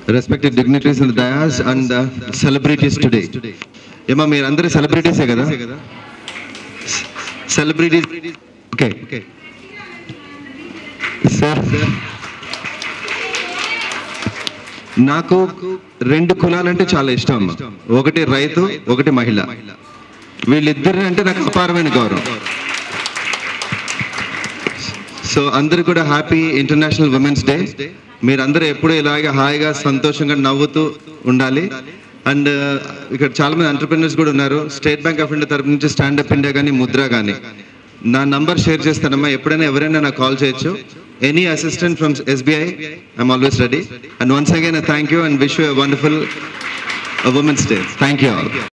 respected dignitaries in the dais and uh, celebrities today. ఏమా మీరు అందరూ సెలబ్రిటీసే కదా సెలబ్రిటీస్ ఓకే సార్ నాకు రెండు కులాలంటే చాలా ఇష్టం అమ్మా. ఒకటి రైతు ఒకటి మహిళ వీళ్ళిద్దరు అంటే నాకు అపారమైన గౌరవం సో అందరూ కూడా హ్యాపీ ఇంటర్నేషనల్ ఉమెన్స్ డే మీరందరూ ఎప్పుడూ ఇలాగే హాయిగా సంతోషంగా నవ్వుతూ ఉండాలి అండ్ ఇక్కడ చాలా మంది ఎంటర్ప్రినర్స్ కూడా ఉన్నారు స్టేట్ బ్యాంక్ ఆఫ్ ఇండియా తరపు నుంచి స్టాండప్ ఇండియా కానీ ముద్ర కానీ నా నంబర్ షేర్ చేస్తానమ్మా ఎప్పుడైనా ఎవరైనా నాకు కాల్ చేయొచ్చు any assistant from SBI I'm always ready and once again thank you and wish you wonderful women's day thank you all